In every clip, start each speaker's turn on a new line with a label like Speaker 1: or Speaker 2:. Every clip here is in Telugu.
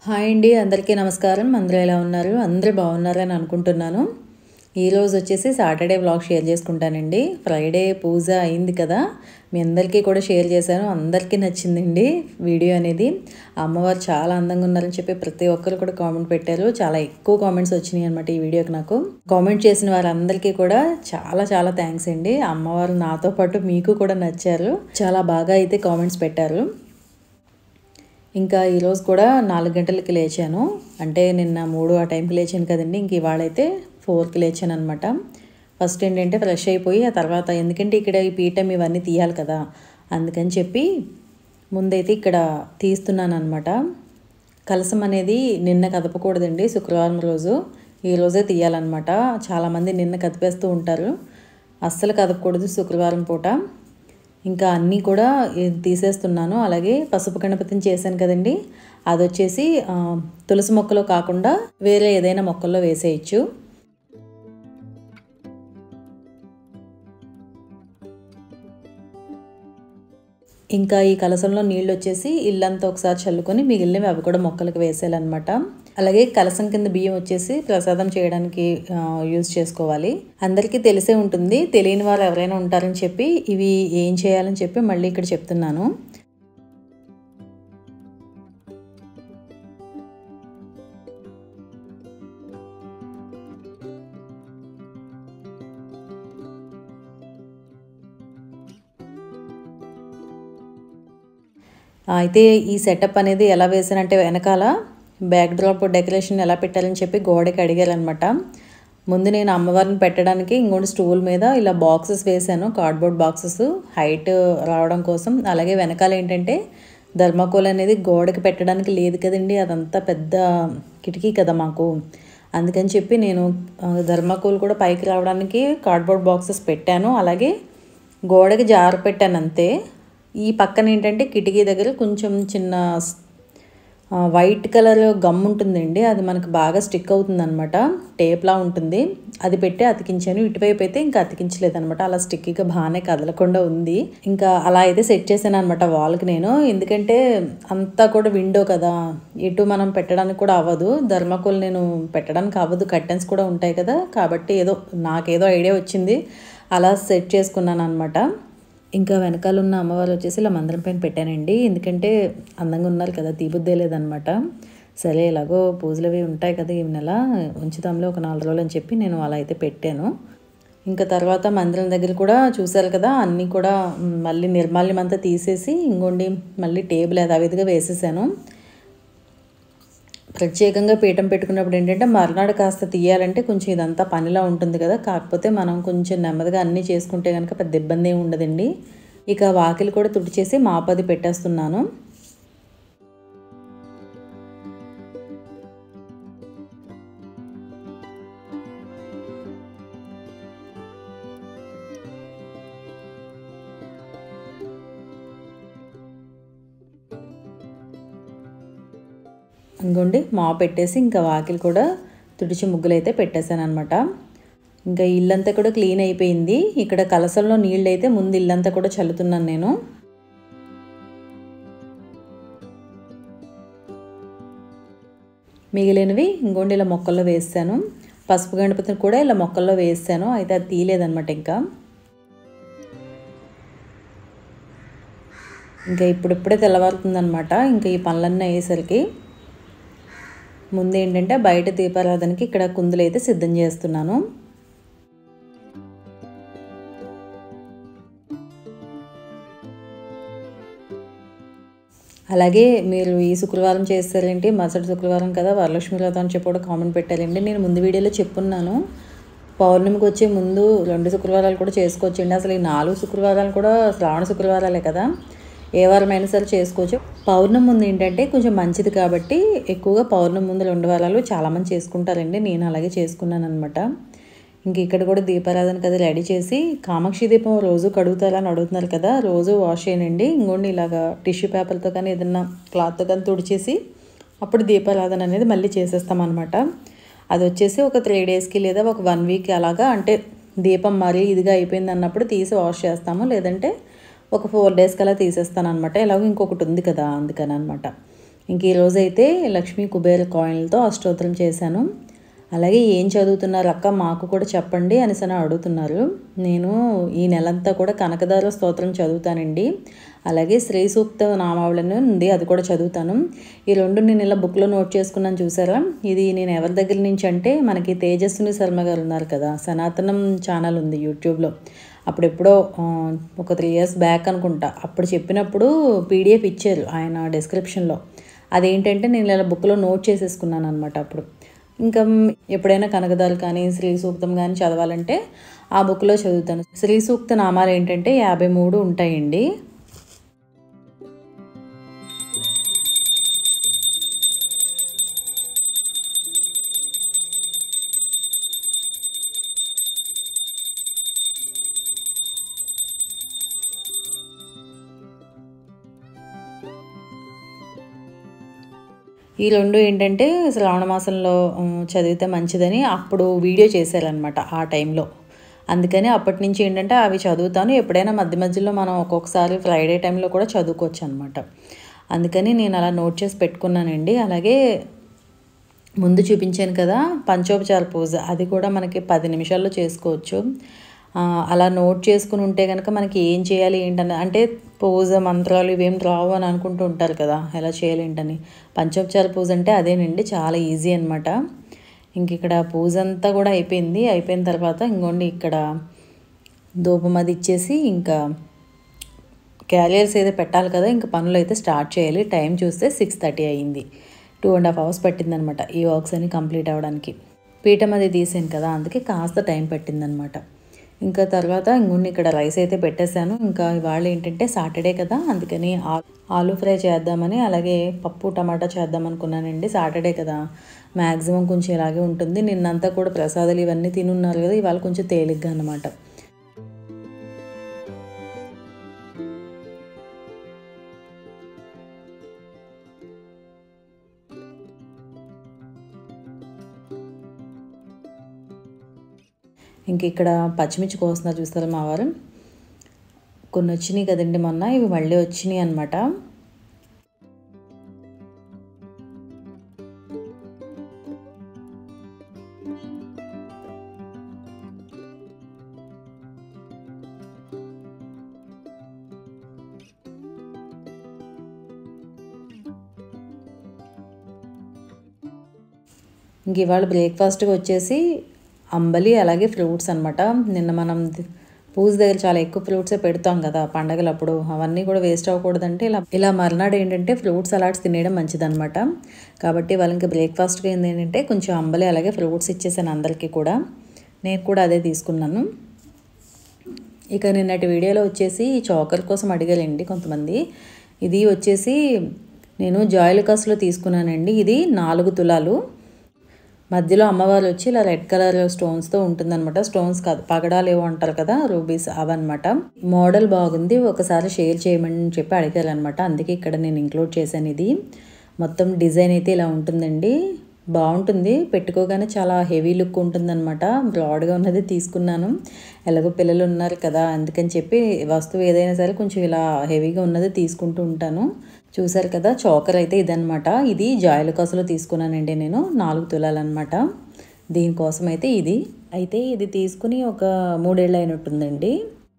Speaker 1: హాయ్ అండి అందరికీ నమస్కారం అందరూ ఎలా ఉన్నారు అందరూ బాగున్నారని అనుకుంటున్నాను ఈరోజు వచ్చేసి సాటర్డే వ్లాగ్ షేర్ చేసుకుంటానండి ఫ్రైడే పూజ అయింది కదా మీ అందరికీ కూడా షేర్ చేశాను అందరికీ నచ్చిందండి వీడియో అనేది ఆ అమ్మవారు చాలా అందంగా ఉన్నారని చెప్పి ప్రతి ఒక్కరు కూడా కామెంట్ పెట్టారు చాలా ఎక్కువ కామెంట్స్ వచ్చినాయి అనమాట ఈ వీడియోకి నాకు కామెంట్ చేసిన వారందరికీ కూడా చాలా చాలా థ్యాంక్స్ అండి ఆ అమ్మవారు నాతో పాటు మీకు కూడా నచ్చారు చాలా బాగా అయితే కామెంట్స్ పెట్టారు ఇంకా ఈరోజు కూడా నాలుగు గంటలకి లేచాను అంటే నిన్న మూడు ఆ టైంకి లేచాను కదండి ఇంక ఇవాళ అయితే ఫోర్కి లేచాను అనమాట ఫస్ట్ ఏంటంటే ఫ్రెష్ అయిపోయి ఆ తర్వాత ఎందుకంటే ఇక్కడ ఈ పీఠం ఇవన్నీ తీయాలి కదా అందుకని చెప్పి ముందైతే ఇక్కడ తీస్తున్నాను అనమాట కలసం అనేది నిన్న కదపకూడదండి శుక్రవారం రోజు ఈ రోజే తీయాలన్నమాట చాలామంది నిన్న కదిపేస్తూ ఉంటారు అస్సలు కదపకూడదు శుక్రవారం పూట ఇంకా అన్నీ కూడా తీసేస్తున్నాను అలాగే పసుపు గణపతిని చేశాను కదండి అది వచ్చేసి ఆ, తులసి మొక్కలో కాకుండా వేరే ఏదైనా మొక్కల్లో వేసేయచ్చు ఇంకా ఈ కలసంలో నీళ్ళు వచ్చేసి ఇల్లంతా ఒకసారి చల్లుకొని మిగిలినవి అవి కూడా మొక్కలకు వేసేయాలన్నమాట అలాగే కలసం కింద బియ్యం వచ్చేసి ప్రసాదం చేయడానికి ఆ, యూజ్ చేసుకోవాలి అందరికీ తెలిసే ఉంటుంది తెలియని వారు ఎవరైనా ఉంటారని చెప్పి ఇవి ఏం చేయాలని చెప్పి మళ్ళీ ఇక్కడ చెప్తున్నాను అయితే ఈ సెటప్ అనేది ఎలా వేసానంటే వెనకాల బ్యాక్ డ్రాప్ డెకరేషన్ ఎలా పెట్టాలని చెప్పి గోడకి అడిగారనమాట ముందు నేను అమ్మవారిని పెట్టడానికి ఇంకోటి స్టూల్ మీద ఇలా బాక్సెస్ వేశాను కార్డ్బోర్డ్ బాక్సెస్ హైట్ రావడం కోసం అలాగే వెనకాల ఏంటంటే ధర్మకోల్ అనేది గోడకి పెట్టడానికి లేదు కదండి అదంతా పెద్ద కిటికీ కదా మాకు అందుకని చెప్పి నేను ఆ, ధర్మకోల్ కూడా పైకి రావడానికి కార్డ్బోర్డ్ బాక్సెస్ పెట్టాను అలాగే గోడకి జారు పెట్టాను అంతే ఈ పక్కన ఏంటంటే కిటికీ దగ్గర కొంచెం చిన్న స్- ఆ, వైట్ కలర్ గమ్ ఉంటుందండి అది మనకు బాగా స్టిక్ అవుతుంది అనమాట టేప్లా ఉంటుంది అది పెట్టి అతికించాను ఇటువైపు అయితే ఇంకా అతికించలేదు అనమాట అలా స్టిక్కీగా బాగానే కదలకుండా ఉంది ఇంకా అలా అయితే సెట్ చేశాను అనమాట వాల్కి నేను ఎందుకంటే అంతా కూడా విండో కదా ఎటు మనం పెట్టడానికి కూడా అవ్వదు ధర్మకోల్ నేను పెట్టడానికి అవ్వదు కర్టెన్స్ కూడా ఉంటాయి కదా కాబట్టి ఏదో నాకేదో ఐడియా వచ్చింది అలా సెట్ చేసుకున్నాను అనమాట ఇంకా వెనకాల ఉన్న అమ్మవారు వచ్చేసి ఇలా మందిరం పైన పెట్టానండి ఎందుకంటే అందంగా ఉన్నారు కదా తీబుద్దే లేదనమాట సరే ఎలాగో పూజలు అవి ఉంటాయి కదా ఈ నెల ఉంచుదాంలో ఒక నాలుగు రోజులు అని చెప్పి నేను అలా అయితే పెట్టాను ఇంకా తర్వాత మందిరం దగ్గర కూడా చూశారు కదా అన్నీ కూడా మ్, మళ్ళీ నిర్మాల్యం అంతా తీసేసి ఇంకోండి మళ్ళీ టేబుల్ యథావిధిగా వేసేసాను ప్రత్యేకంగా పీఠం పెట్టుకున్నప్పుడు ఏంటంటే మర్నాడు కాస్త తీయాలంటే కొంచెం ఇదంతా పనిలా ఉంటుంది కదా కాకపోతే మనం కొంచెం నెమ్మదిగా అన్నీ చేసుకుంటే కనుక పెద్ద ఇబ్బంది ఏమి ఉండదండి ఇక వాకిలి కూడా తుడిచేసి మాపది పెట్టేస్తున్నాను ఇంకోండి మా పెట్టేసి ఇంకా వాకిలి కూడా తుడిచి ముగ్గులు అయితే పెట్టేశాను అనమాట ఇంకా ఇల్లంతా కూడా క్లీన్ అయిపోయింది ఇక్కడ కలసంలో నీళ్ళు అయితే ముందు ఇల్లంతా కూడా చల్లుతున్నాను నేను మిగిలినవి ఇంకోండి ఇలా మొక్కల్లో వేసాను పసుపు గణపతిని కూడా ఇలా మొక్కల్లో వేసాను అయితే అది తీయలేదన్నమాట ఇంకా ఇంకా ఇప్పుడిప్పుడే తెల్లవారుతుందనమాట ఇంకా ఈ పనులన్నీ అయ్యేసరికి ముందు ఏంటంటే బయట దీపారాధనకి ఇక్కడ కుందులు అయితే సిద్ధం చేస్తున్నాను అలాగే మీరు ఈ శుక్రవారం చేస్తారేంటి మరుసటి శుక్రవారం కదా వరలక్ష్మి వ్రతం అని చెప్పి కూడా కామెంట్ పెట్టారండి నేను ముందు వీడియోలో చెప్పున్నాను పౌర్ణమికి వచ్చే ముందు రెండు శుక్రవారాలు కూడా చేసుకోవచ్చండి అసలు ఈ నాలుగు శుక్రవారాలు కూడా శ్రావణ శుక్రవారాలే కదా ఏ వారమైనా సరే చేసుకోవచ్చు పౌర్ణమి ముందు ఏంటంటే కొంచెం మంచిది కాబట్టి ఎక్కువగా పౌర్ణమి ముందు రెండు వారాలు చాలామంది చేసుకుంటారండి నేను అలాగే చేసుకున్నాను అనమాట ఇంక ఇక్కడ కూడా దీపారాధన కదా రెడీ చేసి కామాక్షి దీపం రోజు కడుగుతారా అని అడుగుతున్నారు కదా రోజు వాష్ చేయనండి ఇంకోండి ఇలాగా టిష్యూ పేపర్తో కానీ ఏదన్నా క్లాత్తో కానీ తుడిచేసి అప్పుడు దీపారాధన అనేది మళ్ళీ చేసేస్తాం అనమాట అది వచ్చేసి ఒక త్రీ డేస్కి లేదా ఒక వన్ వీక్ అలాగా అంటే దీపం మరీ ఇదిగా అయిపోయింది అన్నప్పుడు తీసి వాష్ చేస్తాము లేదంటే ఒక ఫోర్ డేస్ కల్లా తీసేస్తాను అనమాట ఎలాగో ఇంకొకటి ఉంది కదా అందుకని అనమాట ఇంక ఈరోజు అయితే లక్ష్మీ కుబేర కాయిన్లతో అష్టోత్తరం చేశాను అలాగే ఏం చదువుతున్నారు అక్క మాకు కూడా చెప్పండి అనేసి అని అడుగుతున్నారు నేను ఈ నెలంతా కూడా కనకదార స్తోత్రం చదువుతానండి అలాగే శ్రీ సూక్త నామావళిని ఉంది అది కూడా చదువుతాను ఈ రెండు నేను ఇలా బుక్లో నోట్ చేసుకున్నాను చూసారా ఇది నేను ఎవరి దగ్గర నుంచి అంటే మనకి తేజస్విని శర్మ గారు ఉన్నారు కదా సనాతనం ఛానల్ ఉంది యూట్యూబ్లో అప్పుడు ఎప్పుడో ఆ, ఒక త్రీ ఇయర్స్ బ్యాక్ అనుకుంటా అప్పుడు చెప్పినప్పుడు పీడిఎఫ్ ఇచ్చారు ఆయన డిస్క్రిప్షన్లో అదేంటంటే నేను ఇలా బుక్లో నోట్ చేసేసుకున్నాను అనమాట అప్పుడు ఇంకా ఎప్పుడైనా కనకదాలు కానీ శ్రీ సూక్తం కానీ చదవాలంటే ఆ బుక్లో చదువుతాను శ్రీ సూక్త నామాలు ఏంటంటే యాభై మూడు ఉంటాయండి ఈ రెండు ఏంటంటే శ్రావణ మాసంలో ఉమ్, చదివితే మంచిదని అప్పుడు వీడియో చేశారనమాట ఆ టైంలో అందుకని అప్పటి నుంచి ఏంటంటే అవి చదువుతాను ఎప్పుడైనా మధ్య మధ్యలో మనం ఒక్కొక్కసారి ఫ్రైడే టైంలో కూడా చదువుకోవచ్చు అనమాట అందుకని నేను అలా నోట్ చేసి పెట్టుకున్నానండి అలాగే ముందు చూపించాను కదా పంచోపచార పూజ అది కూడా మనకి పది నిమిషాల్లో చేసుకోవచ్చు ఆ, అలా నోట్ చేసుకుని ఉంటే కనుక మనకి ఏం చేయాలి ఏంటని అంటే పూజ మంత్రాలు ఇవేం రావు అని అనుకుంటూ ఉంటారు కదా ఎలా చేయాలి ఏంటని పంచోపచార పూజ అంటే అదేనండి చాలా ఈజీ అనమాట ఇంక ఇక్కడ పూజ అంతా కూడా అయిపోయింది అయిపోయిన తర్వాత ఇంకోండి ఇక్కడ ధూపం అది ఇచ్చేసి ఇంకా క్యారియర్స్ అయితే పెట్టాలి కదా ఇంకా పనులు అయితే స్టార్ట్ చేయాలి టైం చూస్తే సిక్స్ థర్టీ అయ్యింది టూ అండ్ హాఫ్ అవర్స్ పట్టిందనమాట ఈ వర్క్స్ అన్ని కంప్లీట్ అవ్వడానికి పీఠం అది తీసాను కదా అందుకే కాస్త టైం పట్టిందనమాట ఇంకా తర్వాత ఇంకొన్ని ఇక్కడ రైస్ అయితే పెట్టేశాను ఇంకా ఇవాళ ఏంటంటే సాటర్డే కదా అందుకని ఆ- ఆలూ ఫ్రై చేద్దామని అలాగే పప్పు టమాటా చేద్దాం అనుకున్నానండి సాటర్డే కదా మ్యాక్సిమం కొంచెం ఇలాగే ఉంటుంది నిన్నంతా కూడా ప్రసాదాలు ఇవన్నీ తినున్నారు కదా ఇవాళ కొంచెం తేలిగ్గా అనమాట ఇంక ఇక్కడ పచ్చిమిర్చి కోస్తున్నారు చూస్తారా మా వారు కొన్ని వచ్చినాయి కదండి మొన్న ఇవి మళ్ళీ వచ్చినాయి అనమాట ఇంక ఇవాళ బ్రేక్ఫాస్ట్కి వచ్చేసి అంబలి అలాగే ఫ్రూట్స్ అనమాట నిన్న మనం ది- పూజ దగ్గర చాలా ఎక్కువ ఫ్రూట్సే పెడతాం కదా పండగలప్పుడు అవన్నీ కూడా వేస్ట్ అవ్వకూడదంటే ఇలా ఇలా మర్నాడు ఏంటంటే ఫ్రూట్స్ అలాట్స్ తినేయడం మంచిదన్నమాట కాబట్టి వాళ్ళకి బ్రేక్ఫాస్ట్గా ఏంది ఏంటంటే కొంచెం అంబలి అలాగే ఫ్రూట్స్ ఇచ్చేసాను అందరికీ కూడా నేను కూడా అదే తీసుకున్నాను ఇక నిన్నటి వీడియోలో వచ్చేసి ఈ చోకర్ కోసం అడిగారండి కొంతమంది ఇది వచ్చేసి నేను జాయిలికాస్లో తీసుకున్నానండి ఇది నాలుగు తులాలు మధ్యలో అమ్మవారు వచ్చి ఇలా రెడ్ కలర్ స్టోన్స్తో ఉంటుందన్నమాట స్టోన్స్ కాదు పగడాలు ఏవో అంటారు కదా రూబీస్ అవన్నమాట మోడల్ బాగుంది ఒకసారి షేర్ చేయమని చెప్పి అడిగారనమాట అందుకే ఇక్కడ నేను ఇంక్లూడ్ చేశాను ఇది మొత్తం డిజైన్ అయితే ఇలా ఉంటుందండి బాగుంటుంది పెట్టుకోగానే చాలా హెవీ లుక్ ఉంటుందన్నమాట బ్రాడ్గా ఉన్నది తీసుకున్నాను ఎలాగో పిల్లలు ఉన్నారు కదా అందుకని చెప్పి వస్తువు ఏదైనా సరే కొంచెం ఇలా హెవీగా ఉన్నది తీసుకుంటూ ఉంటాను చూసారు కదా చోకర్ అయితే ఇదనమాట ఇది జాయిల కాసులో తీసుకున్నానండి నేను నాలుగు తులాలన్నమాట దీనికోసం అయితే ఇది అయితే ఇది తీసుకుని ఒక మూడేళ్ళు అయినట్టుందండి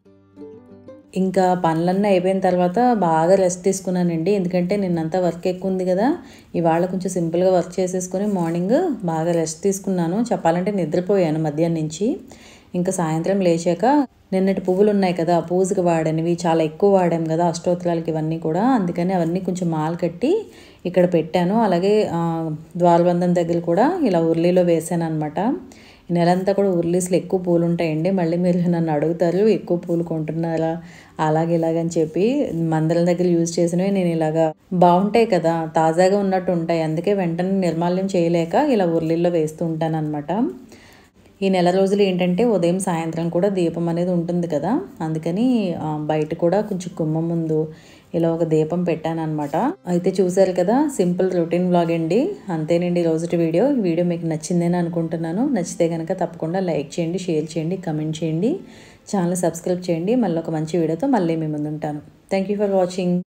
Speaker 1: ఇంకా పనులన్నీ అయిపోయిన తర్వాత బాగా రెస్ట్ తీసుకున్నానండి ఎందుకంటే నిన్నంతా వర్క్ ఎక్కువ ఉంది కదా ఇవాళ కొంచెం సింపుల్గా వర్క్ చేసేసుకొని మార్నింగ్ బాగా రెస్ట్ తీసుకున్నాను చెప్పాలంటే నిద్రపోయాను మధ్యాహ్నం నుంచి ఇంకా సాయంత్రం లేచాక నిన్నటి పువ్వులు ఉన్నాయి కదా పూజకి వాడనివి చాలా ఎక్కువ వాడాం కదా అష్టోత్తరాలకి ఇవన్నీ కూడా అందుకని అవన్నీ కొంచెం మాల కట్టి ఇక్కడ పెట్టాను అలాగే ఆ, ద్వారబంధం దగ్గర కూడా ఇలా ఉర్లీలో వేసాను అనమాట ఈ నెలంతా కూడా ఉర్లీస్లో ఎక్కువ పూలు ఉంటాయండి మళ్ళీ మీరు నన్ను అడుగుతారు ఎక్కువ పూలు కొంటున్నారా అలాగే ఇలాగని చెప్పి మందల దగ్గర యూజ్ చేసినవి నేను ఇలాగా బాగుంటాయి కదా తాజాగా ఉన్నట్టు ఉంటాయి అందుకే వెంటనే నిర్మాల్యం చేయలేక ఇలా ఉర్లీల్లో వేస్తూ ఉంటాను అనమాట ఈ నెల రోజులు ఏంటంటే ఉదయం సాయంత్రం కూడా దీపం అనేది ఉంటుంది కదా అందుకని ఆ, బయట కూడా కొంచెం కుమ్మం ముందు ఇలా ఒక దీపం పెట్టాను అనమాట అయితే చూసారు కదా సింపుల్ రొటీన్ బ్లాగ్ అండి అంతేనండి ఈ రోజుటి వీడియో ఈ వీడియో మీకు నచ్చిందని అనుకుంటున్నాను నచ్చితే కనుక తప్పకుండా లైక్ చేయండి షేర్ చేయండి కమెంట్ చేయండి ఛానల్ సబ్స్క్రైబ్ చేయండి మళ్ళీ ఒక మంచి వీడియోతో మళ్ళీ మీ ముందు ఉంటాను థ్యాంక్ యూ ఫర్ వాచింగ్